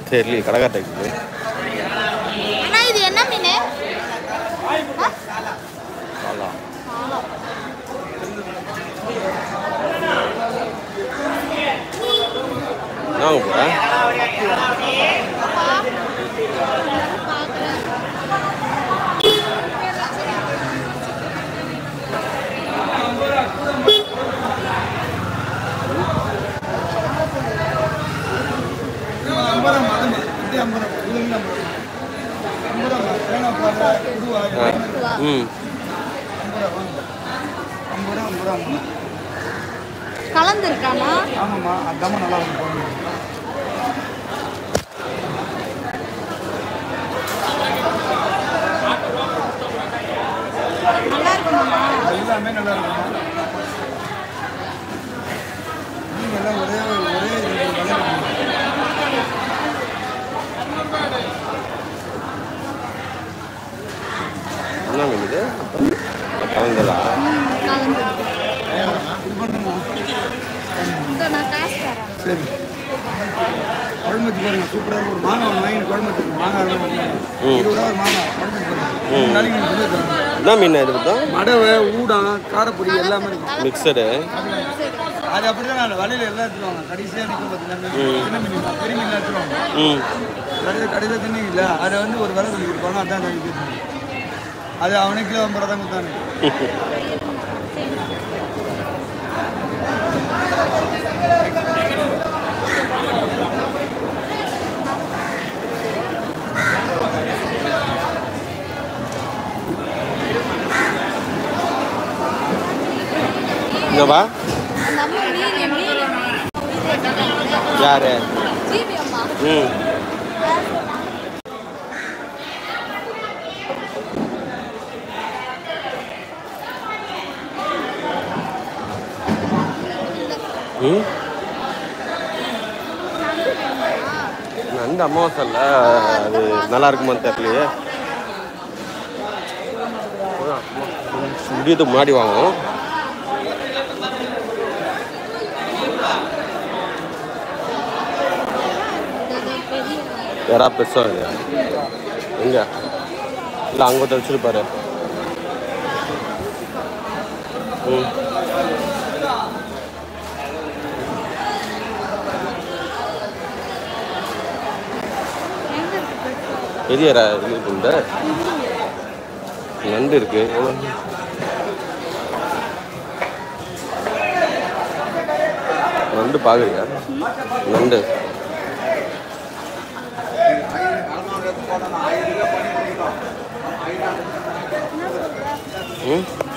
தெரியல கடைக்காட்டுக்கு அண்ணா இது என்ன மீன் ஆ? காலா காளா. என்ன வாங்க போற பார்க்கறேன். ஆ ம் கலந்துருக்கானா ஆமாம்மா அதாம்மா நல்லா இருக்கும் நல்லா இருக்குமாண்ணா எல்லாமே நல்லா இருக்கும் மீன் எல்லாம் ஒரே ஒரே இது விலை இருக்கும். என்ன மீன் இது கலந்ததா கலந்து இது பண்ணுமா இந்த நான் காசு தரேன் சரி குழம்பு வச்சு பாருங்க சூப்பராக இருக்கும் ஒரு மாங்காய் ஒன்று வாங்கி குழம்பு வச்சு மாங்காய் எல்லாம் வாங்கி. ம். இருபது ரூபா ஒரு மாங்காய் குழம்பு வச்சு பாருங்க மூணு நாளைக்கு நீங்கள் சொல்லி தரேன் என்ன மீன் இது பார்த்தா மடவை ஊடம் காரப்பொடி எல்லாமே இருக்கும் மிக்சடு அது அப்படி தான் நான் வலையில் எல்லாம் எடுத்துருவாங்க கடைசியாக நிற்கும் பார்த்தீங்கன்னா சின்ன மீன் தான். பெரிய மீன் எடுத்துருவாங்க ம் கடையில் கடையில் தண்ணி இல்லை அதை வந்து ஒரு விலை சொல்லி கொடுப்பாங்க அதான் நான் விற்கிறது அது அவனே கிலோ ஐம்பது ரூபா தான் கொடுத்தானு இங்க வா அந்த அம்மா மீன் மீன் யாரு ஜீவி அம்மா ம் ம் நண்டு அமாவாசை இல்லை அது நல்லா இருக்குமான்னு தெரியலையே முடியதுக்கு முன்னாடி வாங்கும் பெரிய யாரா பெருசா இல்லையா எங்க இல்லை அங்கே வச்சிருப்பாரு ம் எங்க இருக்கு பெட்ரோல் பெரிய ரா- இது இருக்குல்ல நண்டு இருக்கு எவ்வளோ? நண்டு பார்க்குறியா நண்டு ம்